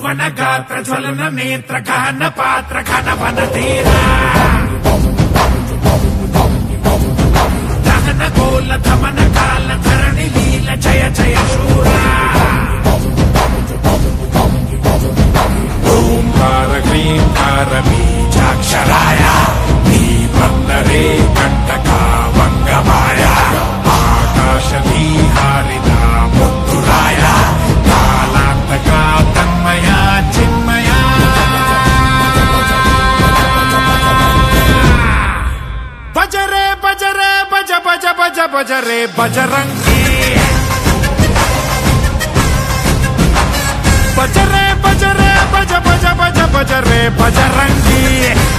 భువన గాత్ర జ్వలన నేత్ర గహన పాత్ర ఘన వన తీరా దహన కోల ధమన కాల ధరణి లీల జయ జయ శూరా ఓంకార క్లీంకార బీజాక్షరాయ దీపందరే కంటక వంగమాయ ఆకాశ హారిత ముద్దురాయ కాలాంతక తన్మయ చిన్మయ బజరే బజరే బజ బజ బజ బజరే బజరంగి బజరే బజరే బజ బజ బజ బజరే బజరంగి